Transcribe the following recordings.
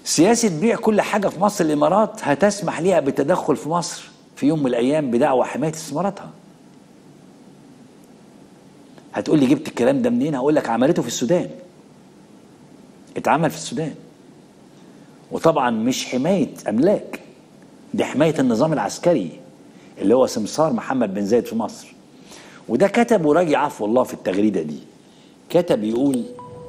سياسة بيع كل حاجة في مصر الإمارات هتسمح ليها بالتدخل في مصر في يوم من الأيام بدعوى حماية استثماراتها هتقول لي جبت الكلام ده منين هقول لك عملته في السودان اتعمل في السودان وطبعا مش حماية أملاك دي حماية النظام العسكري اللي هو سمسار محمد بن زايد في مصر وده كتب وراجع عفو الله في التغريدة دي كتب يقول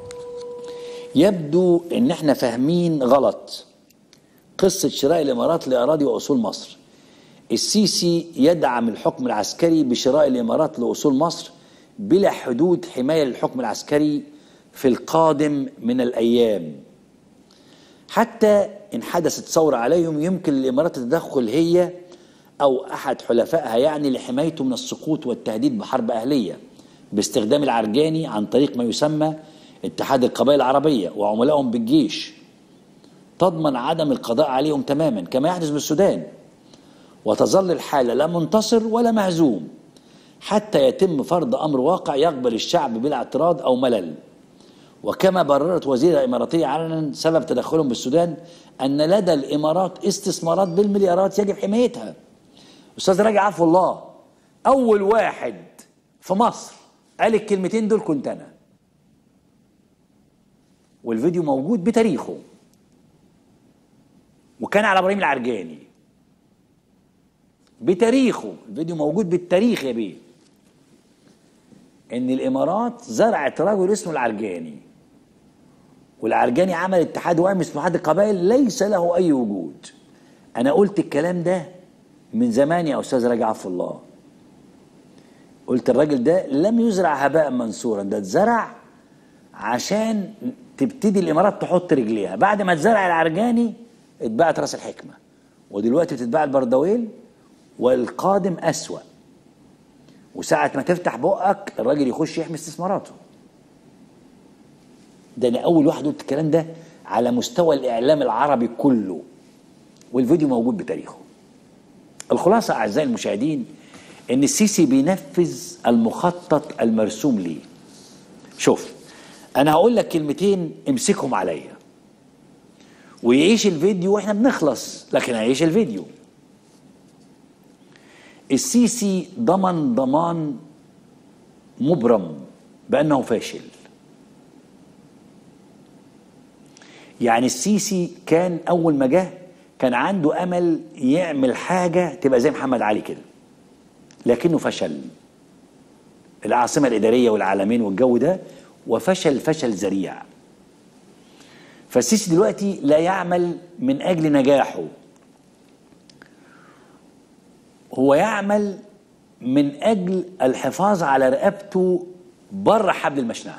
يبدو ان احنا فاهمين غلط قصة شراء الامارات لاراضي واصول مصر السيسي يدعم الحكم العسكري بشراء الامارات لاصول مصر بلا حدود حماية للحكم العسكري في القادم من الايام حتى ان حدثت ثورة عليهم يمكن للامارات التدخل هي او احد حلفائها يعني لحمايته من السقوط والتهديد بحرب اهليه باستخدام العرجاني عن طريق ما يسمى اتحاد القبائل العربيه وعملائهم بالجيش تضمن عدم القضاء عليهم تماما كما يحدث بالسودان وتظل الحاله لا منتصر ولا مهزوم حتى يتم فرض امر واقع يقبل الشعب بلا اعتراض او ملل وكما بررت وزيرة الإماراتية علنا سبب تدخلهم بالسودان أن لدى الإمارات استثمارات بالمليارات يجب حمايتها أستاذ راجع عفو الله أول واحد في مصر قال الكلمتين دول كنت أنا والفيديو موجود بتاريخه وكان على إبراهيم العرجاني بتاريخه الفيديو موجود بالتاريخ يا بيه ان الامارات زرعت رجل اسمه العرجاني والعرجاني عمل اتحاد وهم اسمه اتحاد القبائل ليس له اي وجود انا قلت الكلام ده من زمان يا استاذ راجع عفو الله قلت الراجل ده لم يزرع هباء منصورا ده اتزرع عشان تبتدي الامارات تحط رجليها بعد ما اتزرع العرجاني اتباعت راس الحكمه ودلوقتي بتتباع البردويل والقادم اسوأ وساعة ما تفتح بقك الراجل يخش يحمي استثماراته ده انا اول واحد قلت الكلام ده على مستوى الاعلام العربي كله والفيديو موجود بتاريخه الخلاصة اعزائي المشاهدين ان السيسي بينفذ المخطط المرسوم ليه شوف انا هقول لك كلمتين امسكهم عليا ويعيش الفيديو واحنا بنخلص لكن هيعيش الفيديو السيسي ضمن ضمان مبرم بانه فاشل يعني السيسي كان اول ما جه كان عنده امل يعمل حاجه تبقى زي محمد علي كده لكنه فشل العاصمه الاداريه والعالمين والجو ده وفشل فشل ذريع فالسيسي دلوقتي لا يعمل من اجل نجاحه هو يعمل من اجل الحفاظ على رقبته بره حبل المشنقه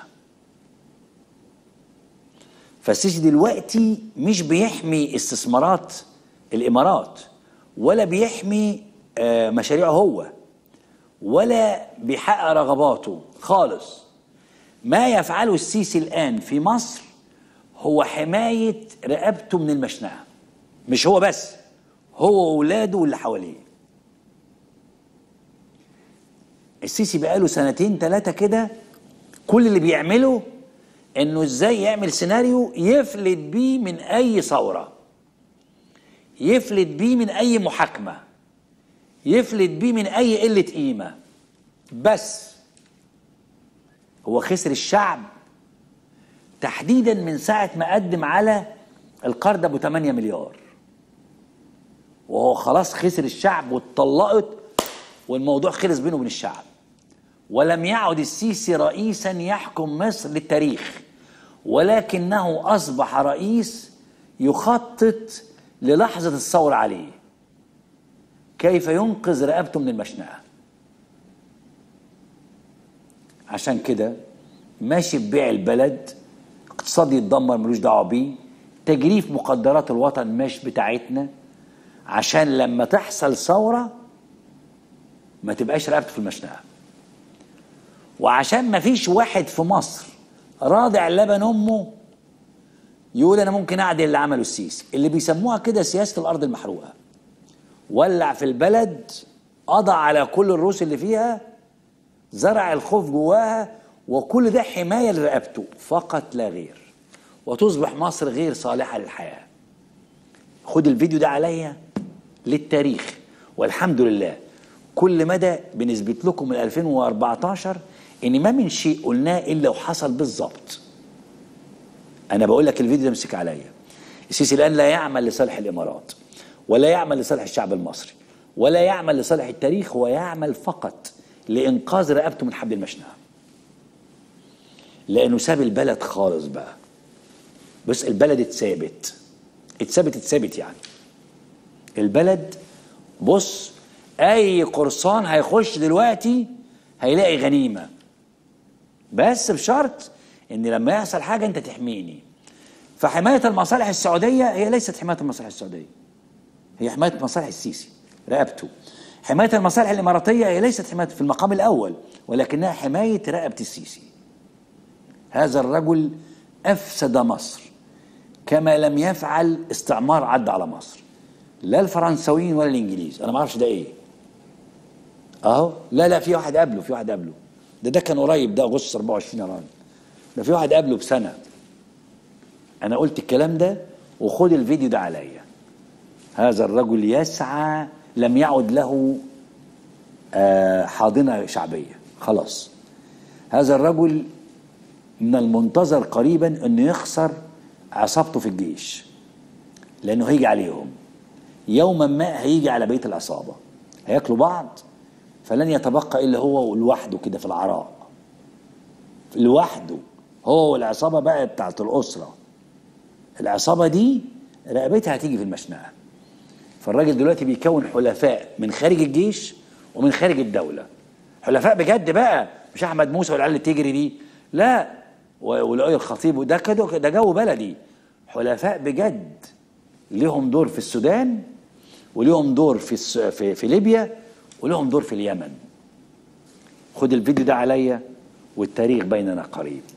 فالسيسي دلوقتي مش بيحمي استثمارات الامارات ولا بيحمي مشاريعه هو ولا بيحقق رغباته خالص ما يفعله السيسي الان في مصر هو حمايه رقبته من المشنقه مش هو بس هو واولاده واللي حواليه السيسي بقاله سنتين ثلاثة كده كل اللي بيعمله انه ازاي يعمل سيناريو يفلت بيه من اي ثورة يفلت بيه من اي محاكمة يفلت بيه من اي قلة قيمة بس هو خسر الشعب تحديدا من ساعة ما قدم على القرض ابو 8 مليار وهو خلاص خسر الشعب واتطلقت والموضوع خلص بينه وبين الشعب ولم يعد السيسي رئيسا يحكم مصر للتاريخ ولكنه اصبح رئيس يخطط للحظه الثوره عليه كيف ينقذ رقبته من المشنقه عشان كده ماشي ببيع البلد اقتصاد يتدمر ملوش دعوه بيه تجريف مقدرات الوطن مش بتاعتنا عشان لما تحصل ثوره ما تبقاش رقبته في المشنقه وعشان ما فيش واحد في مصر راضع لبن امه يقول انا ممكن اعدل اللي عمله السيسي اللي بيسموها كده سياسه الارض المحروقه ولع في البلد قضى على كل الروس اللي فيها زرع الخوف جواها وكل ده حمايه لرقبته فقط لا غير وتصبح مصر غير صالحه للحياه خد الفيديو ده عليا للتاريخ والحمد لله كل مدى بنثبت لكم من 2014 ان ما من شيء قلناه الا وحصل بالظبط انا بقول لك الفيديو ده امسك عليا السيسي الان لا يعمل لصالح الامارات ولا يعمل لصالح الشعب المصري ولا يعمل لصالح التاريخ هو يعمل فقط لانقاذ رقبته من حبل المشنقه لانه ساب البلد خالص بقى بص البلد اتثابت اتثابت اتثابت يعني البلد بص اي قرصان هيخش دلوقتي هيلاقي غنيمه بس بشرط ان لما يحصل حاجه انت تحميني فحمايه المصالح السعوديه هي ليست حمايه المصالح السعوديه هي حمايه مصالح السيسي رقبته حمايه المصالح الاماراتيه هي ليست حمايه في المقام الاول ولكنها حمايه رقبه السيسي هذا الرجل افسد مصر كما لم يفعل استعمار عدى على مصر لا الفرنساويين ولا الانجليز انا ما اعرفش ده ايه اهو لا لا في واحد قبله في واحد قبله ده ده كان قريب ده اغسطس 24 يا راجل ده في واحد قبله بسنه انا قلت الكلام ده وخد الفيديو ده عليا هذا الرجل يسعى لم يعد له آه، حاضنه شعبيه خلاص هذا الرجل من المنتظر قريبا انه يخسر عصابته في الجيش لانه هيجي عليهم يوما ما هيجي على بيت العصابه هياكلوا بعض فلن يتبقى الا هو لوحده كده في العراء لوحده هو والعصابه بقى بتاعت الاسره العصابه دي رقبتها هتيجي في المشنقه فالراجل دلوقتي بيكون حلفاء من خارج الجيش ومن خارج الدوله حلفاء بجد بقى مش احمد موسى والعيال اللي تجري دي لا ولؤي الخطيب وده كده ده جو بلدي حلفاء بجد ليهم دور في السودان وليهم دور في الس- في, في ليبيا وليهم دور في اليمن خد الفيديو ده عليا والتاريخ بيننا قريب